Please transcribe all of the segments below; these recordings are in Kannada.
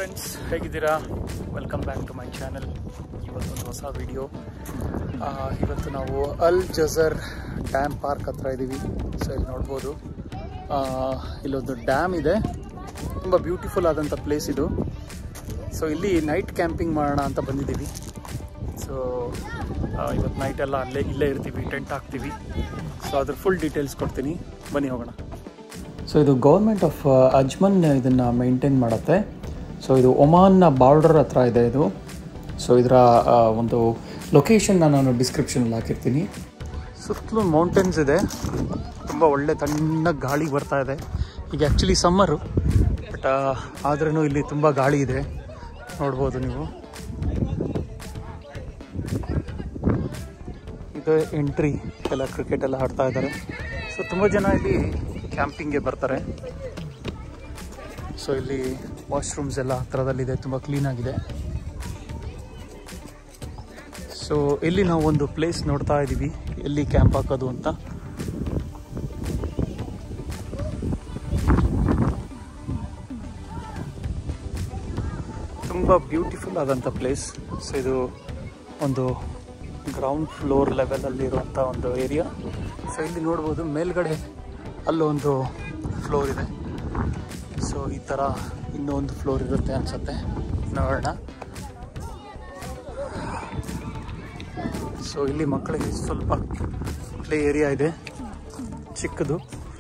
ಫ್ರೆಂಡ್ಸ್ ಹೇಗಿದ್ದೀರಾ welcome back to my channel ಇವತ್ತೊಂದು ಹೊಸ ವಿಡಿಯೋ ಇವತ್ತು ನಾವು ಅಲ್ ಜಜರ್ ಡ್ಯಾಮ್ ಪಾರ್ಕ್ ಹತ್ರ ಇದ್ದೀವಿ ಸೊ ಇಲ್ಲಿ ನೋಡ್ಬೋದು ಆ, ಇಲ್ಲೊಂದು ಡ್ಯಾಮ್ ಇದೆ ತುಂಬ ಬ್ಯೂಟಿಫುಲ್ ಆದಂಥ ಪ್ಲೇಸ್ ಇದು ಸೊ ಇಲ್ಲಿ ನೈಟ್ ಕ್ಯಾಂಪಿಂಗ್ ಮಾಡೋಣ ಅಂತ ಬಂದಿದ್ದೀವಿ ಸೊ ಇವತ್ತು ನೈಟ್ ಎಲ್ಲ ಅಲ್ಲೇ ಇಲ್ಲೇ ಇರ್ತೀವಿ ಟೆಂಟ್ ಹಾಕ್ತೀವಿ ಸೊ ಅದ್ರ ಫುಲ್ ಡೀಟೇಲ್ಸ್ ಕೊಡ್ತೀನಿ ಬನ್ನಿ ಹೋಗೋಣ ಸೊ ಇದು ಗೌರ್ಮೆಂಟ್ ಆಫ್ ಅಜ್ಮನ್ ಇದನ್ನು ಮೇಂಟೈನ್ ಮಾಡುತ್ತೆ ಸೊ ಇದು ಒಮಾನ್ನ ಬಾರ್ಡರ್ ಹತ್ರ ಇದೆ ಇದು ಸೊ ಇದರ ಆ, ಒಂದು ಲೊಕೇಶನ್ನ ನಾನು ಡಿಸ್ಕ್ರಿಪ್ಷನಲ್ಲಿ ಹಾಕಿರ್ತೀನಿ ಸುತ್ತಲೂ ಮೌಂಟೇನ್ಸ್ ಇದೆ ತುಂಬ ಒಳ್ಳೆ ತಣ್ಣಗೆ ಗಾಳಿ ಬರ್ತಾ ಇದೆ ಈಗ ಆ್ಯಕ್ಚುಲಿ ಸಮ್ಮರು ಬಟ್ ಆದ್ರೂ ಇಲ್ಲಿ ತುಂಬ ಗಾಳಿ ಇದೆ ನೋಡ್ಬೋದು ನೀವು ಇದು ಎಂಟ್ರಿ ಎಲ್ಲ ಕ್ರಿಕೆಟ್ ಎಲ್ಲ ಆಡ್ತಾ ಇದ್ದಾರೆ ಸೊ ತುಂಬ ಜನ ಇಲ್ಲಿ ಕ್ಯಾಂಪಿಂಗ್ಗೆ ಬರ್ತಾರೆ ಸೊ ಇಲ್ಲಿ ವಾಶ್ರೂಮ್ಸ್ ಎಲ್ಲ ಹತ್ರದಲ್ಲಿದೆ ತುಂಬ ಕ್ಲೀನಾಗಿದೆ ಸೊ ಇಲ್ಲಿ ನಾವು ಒಂದು ಪ್ಲೇಸ್ ನೋಡ್ತಾ ಇದ್ದೀವಿ ಎಲ್ಲಿ ಕ್ಯಾಂಪ್ ಹಾಕೋದು ಅಂತ ತುಂಬ ಬ್ಯೂಟಿಫುಲ್ ಆದಂಥ ಪ್ಲೇಸ್ ಸೊ ಇದು ಒಂದು ಗ್ರೌಂಡ್ ಫ್ಲೋರ್ ಲೆವೆಲಲ್ಲಿರುವಂಥ ಒಂದು ಏರಿಯಾ ಸೊ ಇಲ್ಲಿ ನೋಡ್ಬೋದು ಮೇಲ್ಗಡೆ ಅಲ್ಲೊಂದು ಫ್ಲೋರ್ ಇದೆ ಸೊ ಈ ಥರ ಇನ್ನೂ ಒಂದು ಫ್ಲೋರ್ ಇರುತ್ತೆ ಅನ್ಸುತ್ತೆ ನೋಡೋಣ ಸೊ ಇಲ್ಲಿ ಮಕ್ಕಳಿಗೆ ಸ್ವಲ್ಪ ಪ್ಲೇ ಏರಿಯಾ ಇದೆ ಚಿಕ್ಕದು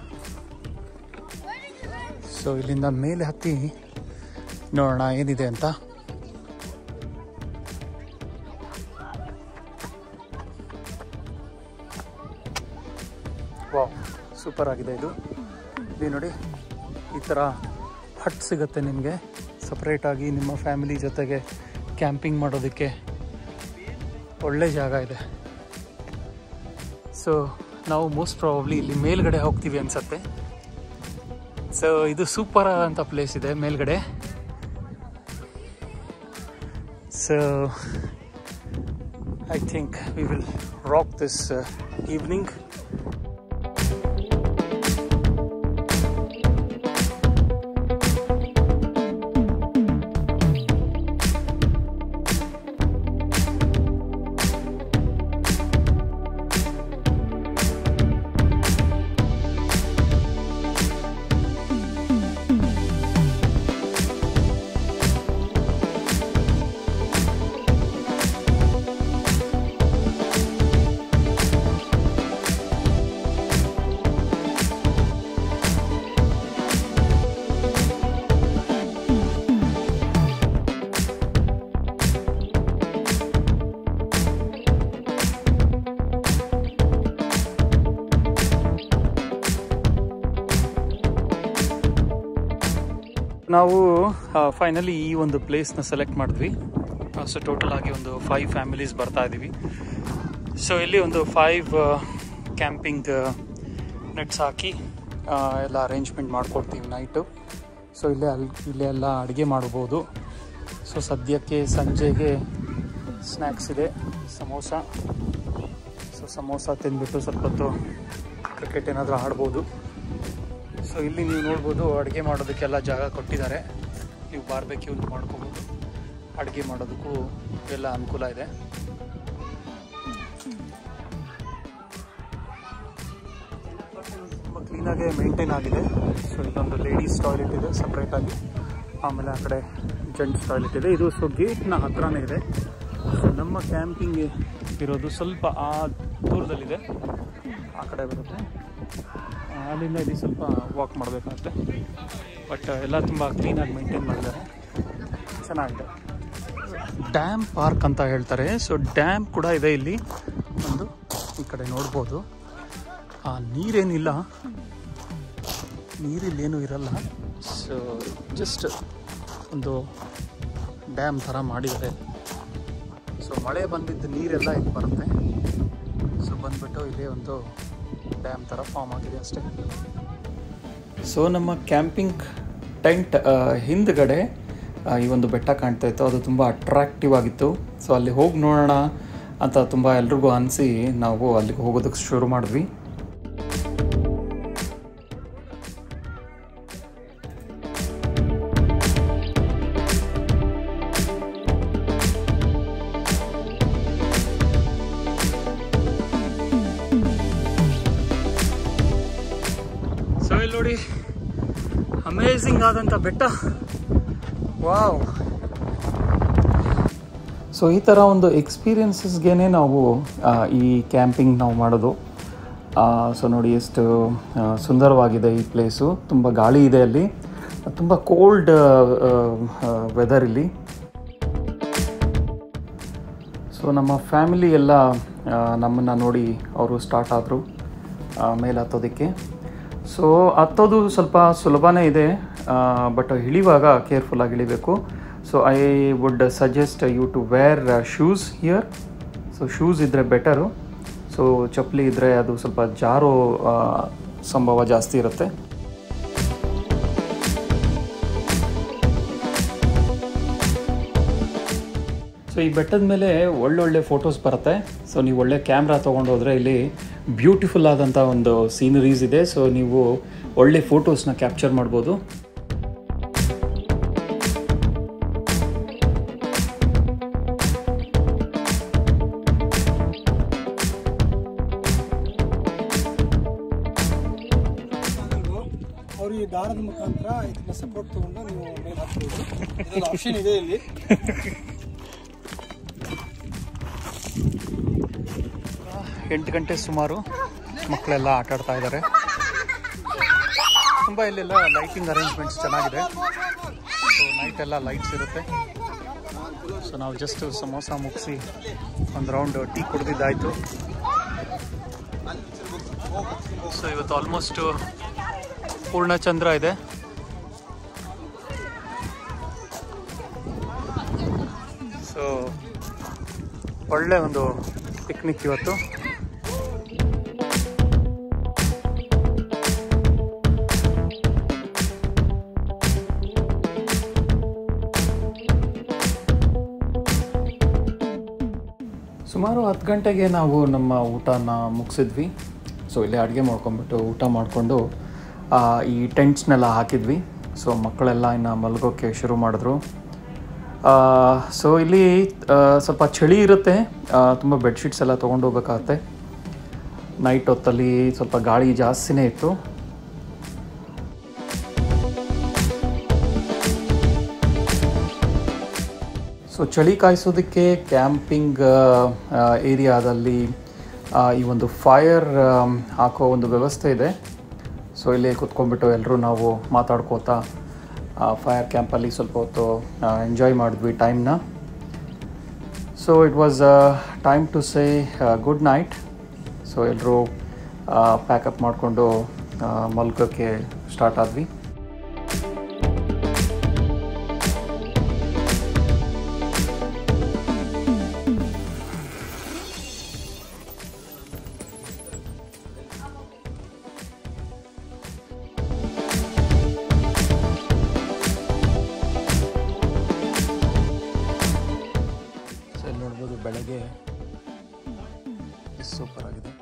ಸೊ ಇಲ್ಲಿಂದ ಮೇಲೆ ಹತ್ತಿ ನೋಡೋಣ ಏನಿದೆ ಅಂತ ವಾವ್ ಸೂಪರ್ ಆಗಿದೆ ಇದು ಇಲ್ಲಿ ನೋಡಿ ಈ ಥರ ಹಟ್ ಸಿಗುತ್ತೆ ನಿಮಗೆ ಸಪ್ರೇಟಾಗಿ ನಿಮ್ಮ ಫ್ಯಾಮಿಲಿ ಜೊತೆಗೆ ಕ್ಯಾಂಪಿಂಗ್ ಮಾಡೋದಕ್ಕೆ ಒಳ್ಳೆ ಜಾಗ ಇದೆ ಸೊ ನಾವು ಮೋಸ್ಟ್ ಪ್ರಾಬಬ್ಲಿ ಇಲ್ಲಿ ಮೇಲ್ಗಡೆ ಹೋಗ್ತೀವಿ ಅನ್ಸತ್ತೆ ಸೊ ಇದು ಸೂಪರ್ ಆದಂಥ ಪ್ಲೇಸ್ ಇದೆ ಮೇಲ್ಗಡೆ so I think we will rock this evening ನಾವು ಫೈನಲಿ ಈ ಒಂದು ಪ್ಲೇಸ್ನ ಸೆಲೆಕ್ಟ್ ಮಾಡಿದ್ವಿ ಸೊ ಟೋಟಲ್ ಆಗಿ ಒಂದು ಫೈವ್ ಫ್ಯಾಮಿಲೀಸ್ ಬರ್ತಾ ಇದ್ದೀವಿ ಸೊ ಇಲ್ಲಿ ಒಂದು ಫೈವ್ ಕ್ಯಾಂಪಿಂಗ್ ನೆಟ್ಸ್ ಹಾಕಿ ಆ, ಎಲ್ಲ ಅರೇಂಜ್ಮೆಂಟ್ ಮಾಡ್ಕೊಡ್ತೀವಿ ನೈಟು ಸೊ ಇಲ್ಲೇ ಅಲ್ಲಿ ಇಲ್ಲೇ ಎಲ್ಲ ಅಡುಗೆ ಮಾಡ್ಬೋದು ಸೊ ಸದ್ಯಕ್ಕೆ ಸಂಜೆಗೆ ಸ್ನ್ಯಾಕ್ಸ್ ಇದೆ ಸಮೋಸ ಸೊ ಸಮೋಸ ತಿಂದ್ಬಿಟ್ಟು ಸ್ವಲ್ಪ ಹೊತ್ತು ಕ್ರಿಕೆಟ್ ಏನಾದರೂ ಆಡ್ಬೋದು ಸೊ ಇಲ್ಲಿ ನೀವು ನೋಡ್ಬೋದು ಅಡುಗೆ ಮಾಡೋದಕ್ಕೆಲ್ಲ ಜಾಗ ಕೊಟ್ಟಿದ್ದಾರೆ ನೀವು ಬಾರ್ಬೆಕ್ಯೂ ಮಾಡ್ಕೋಬೋದು ಅಡುಗೆ ಮಾಡೋದಕ್ಕೂ ಎಲ್ಲ ಅನುಕೂಲ ಇದೆ ತುಂಬ ಕ್ಲೀನಾಗೆ ಮೇಂಟೈನ್ ಆಗಿದೆ ಸೊ ಇಲ್ಲೊಂದು ಲೇಡೀಸ್ ಟಾಯ್ಲೆಟ್ ಇದೆ ಸಪ್ರೇಟಾಗಿ ಆಮೇಲೆ ಆ ಕಡೆ ಜೆಂಟ್ಸ್ ಟಾಯ್ಲೆಟ್ ಇದೆ ಇದು ಸೊ ಗೇಟ್ನ ಹತ್ರನೇ ಇದೆ ಸೊ ನಮ್ಮ ಕ್ಯಾಂಪಿಂಗ್ ಇರೋದು ಸ್ವಲ್ಪ ಆ ದೂರದಲ್ಲಿದೆ ಆ ಕಡೆ ಬರುತ್ತೆ ಆ, ಅಲ್ಲಿಂದ ಇಲ್ಲಿ ಸ್ವಲ್ಪ ವಾಕ್ ಮಾಡಬೇಕಾಗುತ್ತೆ ಬಟ್ ಎಲ್ಲ ತುಂಬ ಕ್ಲೀನಾಗಿ ಮೇಂಟೈನ್ ಮಾಡಿದ್ದಾರೆ ಚೆನ್ನಾಗಿದೆ ಡ್ಯಾಮ್ ಪಾರ್ಕ್ ಅಂತ ಹೇಳ್ತಾರೆ ಸೊ ಡ್ಯಾಮ್ ಕೂಡ ಇದೆ ಇಲ್ಲಿ ಒಂದು ಈ ಕಡೆ ನೋಡ್ಬೋದು ಆ ನೀರೇನಿಲ್ಲ ನೀರಿಲ್ಲೇನೂ ಇರಲ್ಲ ಸೊ ಜಸ್ಟ್ ಒಂದು ಡ್ಯಾಮ್ ಥರ ಮಾಡಿದ್ದಾರೆ ಸೊ ಮಳೆ ಬಂದಿದ್ದ ನೀರೆಲ್ಲ ಇಲ್ಲಿ ಬರುತ್ತೆ ಸೊ ಬಂದ್ಬಿಟ್ಟು ಇಲ್ಲಿ ಒಂದು ಡ್ಯಾಮ್ ಥರ ಫಾರ್ಮ್ ಆಗಿದೆ ಅಷ್ಟೇ ಸೊ ನಮ್ಮ ಕ್ಯಾಂಪಿಂಗ್ ಟೆಂಟ್ ಹಿಂದ್ಗಡೆ ಆ, ಈ ಒಂದು ಬೆಟ್ಟ ಕಾಣ್ತಾ ಇತ್ತು ಅದು ತುಂಬ ಅಟ್ರಾಕ್ಟಿವ್ ಆಗಿತ್ತು ಸೊ ಅಲ್ಲಿ ಹೋಗಿ ನೋಡೋಣ ಅಂತ ತುಂಬ ಎಲ್ರಿಗೂ ಅನಿಸಿ ನಾವು ಅಲ್ಲಿಗೆ ಹೋಗೋದಕ್ಕೆ ಶುರು ಮಾಡಿದ್ವಿ ಅಮೇಝಿಂಗ್ ಆದಂಥ ಬೆಟ್ಟ ವಾವ್ ಸೊ ಈ ಥರ ಒಂದು ಎಕ್ಸ್ಪೀರಿಯನ್ಸಸ್ಗೆ ನಾವು ಆ, ಈ ಕ್ಯಾಂಪಿಂಗ್ ನಾವು ಮಾಡೋದು ಸೊ ನೋಡಿ ಎಷ್ಟು ಆ, ಸುಂದರವಾಗಿದೆ ಈ ಪ್ಲೇಸು ತುಂಬ ಗಾಳಿ ಇದೆ ಅಲ್ಲಿ ತುಂಬ ಕೋಲ್ಡ್ ವೆದರ್ ಇಲ್ಲಿ ಸೊ ನಮ್ಮ ಫ್ಯಾಮಿಲಿ ಎಲ್ಲ ನಮ್ಮನ್ನು ನೋಡಿ ಅವರು ಸ್ಟಾರ್ಟ್ ಆದರು ಮೇಲೆ ಹತ್ತೋದಕ್ಕೆ ಸೊ ಹತ್ತೋದು ಸ್ವಲ್ಪ ಸುಲಭನೇ ಇದೆ ಬಟ್ ಇಳಿವಾಗ ಕೇರ್ಫುಲ್ಲಾಗಿ ಇಳಿಬೇಕು so I would suggest you to wear shoes here so shoes ಇದ್ದರೆ ಬೆಟರು ಸೊ ಚಪ್ಪಲಿ ಇದ್ದರೆ ಅದು ಸ್ವಲ್ಪ ಜಾರೋ ಆ, ಸಂಭವ ಜಾಸ್ತಿ ಇರುತ್ತೆ ಸೊ ಈ ಬೆಟ್ಟದ ಮೇಲೆ ಒಳ್ಳೊಳ್ಳೆ ಫೋಟೋಸ್ ಬರುತ್ತೆ ಸೊ ನೀವು ಒಳ್ಳೆ ಕ್ಯಾಮ್ರಾ ತೊಗೊಂಡು ಹೋದರೆ ಇಲ್ಲಿ ಬ್ಯೂಟಿಫುಲ್ ಆದಂಥ ಒಂದು ಸೀನರೀಸ್ ಇದೆ ಸೊ ನೀವು ಒಳ್ಳೆ ಫೋಟೋಸ್ನ ಕ್ಯಾಪ್ಚರ್ ಮಾಡ್ಬೋದು ಅವ್ರು ಈ ದಾರದ ಮುಖಾಂತರ ಇದನ್ನ ಸಪೋರ್ಟ್ ತಗೊಂಡು ನೀವು ಮೇಲೆ ಹಾಕ್ಬೋದು ಇದೊಂದು ಆಪ್ಷನ್ ಇದೆ ಇಲ್ಲಿ ಎಂಟು ಗಂಟೆ ಸುಮಾರು ಮಕ್ಕಳೆಲ್ಲ ಆಟ ಆಡ್ತಾ ಇದ್ದಾರೆ ತುಂಬ ಇಲ್ಲೆಲ್ಲ ಲೈಟಿಂಗ್ ಅರೇಂಜ್ಮೆಂಟ್ಸ್ ಚೆನ್ನಾಗಿದೆ ಸೊ ನೈಟ್ ಎಲ್ಲ ಲೈಟ್ಸ್ ಇರುತ್ತೆ ಸೊ ನಾವು ಜಸ್ಟ್ ಸಮೋಸ ಮುಗಿಸಿ ಒಂದು ರೌಂಡ್ ಟೀ ಕುಡ್ದಿದ್ದಾಯಿತು ಸೊ ಇವತ್ತು ಆಲ್ಮೋಸ್ಟ್ ಪೂರ್ಣಚಂದ್ರ ಇದೆ ಸೊ ಒಳ್ಳೆ ಒಂದು ಪಿಕ್ನಿಕ್ ಇವತ್ತು ಸುಮಾರು ಹತ್ತು ಗಂಟೆಗೆ ನಾವು ನಮ್ಮ ಊಟನ ಮುಗಿಸಿದ್ವಿ ಸೊ ಇಲ್ಲೇ ಅಡುಗೆ ಮಾಡ್ಕೊಂಡ್ಬಿಟ್ಟು ಊಟ ಮಾಡಿಕೊಂಡು ಈ ಟೆಂಟ್ಸ್ನೆಲ್ಲ ಹಾಕಿದ್ವಿ ಸೊ ಮಕ್ಕಳೆಲ್ಲ ಇನ್ನು ಮಲಗೋಕ್ಕೆ ಶುರು ಮಾಡಿದ್ರು ಸೊ ಇಲ್ಲಿ ಆ, ಸ್ವಲ್ಪ ಚಳಿ ಇರುತ್ತೆ ತುಂಬ ಬೆಡ್ಶೀಟ್ಸ್ ಎಲ್ಲ ತೊಗೊಂಡು ಹೋಗ್ಬೇಕಾಗತ್ತೆ ನೈಟ್ ಹೊತ್ತಲ್ಲಿ ಸ್ವಲ್ಪ ಗಾಳಿ ಜಾಸ್ತಿನೇ ಇತ್ತು ಸೊ ಚಳಿ ಕಾಯಿಸೋದಕ್ಕೆ ಕ್ಯಾಂಪಿಂಗ್ ಏರಿಯಾದಲ್ಲಿ ಆ, ಈ ಒಂದು ಫೈರ್ ಹಾಕೋ ಒಂದು ವ್ಯವಸ್ಥೆ ಇದೆ ಸೊ ಇಲ್ಲಿ ಕುತ್ಕೊಂಡ್ಬಿಟ್ಟು ಎಲ್ಲರೂ ನಾವು ಮಾತಾಡ್ಕೋತಾ ಫೈರ್ ಕ್ಯಾಂಪಲ್ಲಿ ಸ್ವಲ್ಪ ಹೊತ್ತು ಎಂಜಾಯ್ ಮಾಡಿದ್ವಿ ಟೈಮ್ನ so it was time to say good night so ಎಲ್ಲರೂ ಪ್ಯಾಕಪ್ ಮಾಡಿಕೊಂಡು ಮಲ್ಗೋಕ್ಕೆ ಸ್ಟಾರ್ಟ್ ಆದ್ವಿ ಸೊ ಇಲ್ಲಿ ನೋಡ್ಬೋದು ಬೆಳಗ್ಗೆ ಸೂಪರ್ ಆಗಿದೆ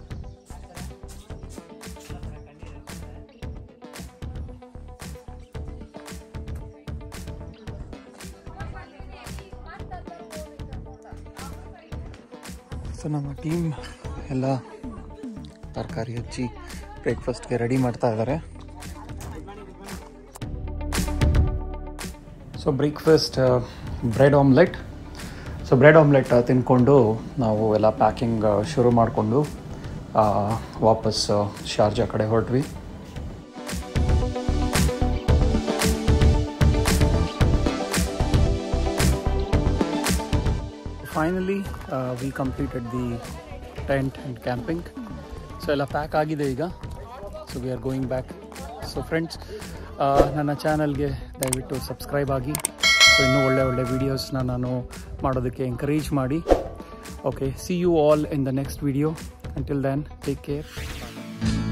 ಸೊ ನಮ್ಮ ಟೀಮ್ ಎಲ್ಲ ತರಕಾರಿ ಹಚ್ಚಿ ಬ್ರೇಕ್ಫಾಸ್ಟ್ಗೆ ರೆಡಿ ಮಾಡ್ತಾ ಇದ್ದಾರೆ so breakfast bread omelette so bread omelette ತಿಂದ್ಕೊಂಡು ನಾವು ಎಲ್ಲ ಪ್ಯಾಕಿಂಗ್ ಶುರು ಮಾಡಿಕೊಂಡು ವಾಪಸ್ ಶಾರ್ಜಾ ಕಡೆ ಹೊರಟ್ವಿ finally we completed the tent and camping so ಎಲ್ಲ ಪ್ಯಾಕ್ ಆಗಿದೆ ಈಗ so we are going back so friends ನನ್ನ ಚಾನಲ್ಗೆ ದಯವಿಟ್ಟು ಸಬ್ಸ್ಕ್ರೈಬ್ ಆಗಿ ಸೊ ಇನ್ನೂ ಒಳ್ಳೆ ಒಳ್ಳೆ ವೀಡಿಯೋಸ್ನ ನಾನು ಮಾಡೋದಕ್ಕೆ ಎಂಕರೇಜ್ ಮಾಡಿ okay see you all in the next video until then take care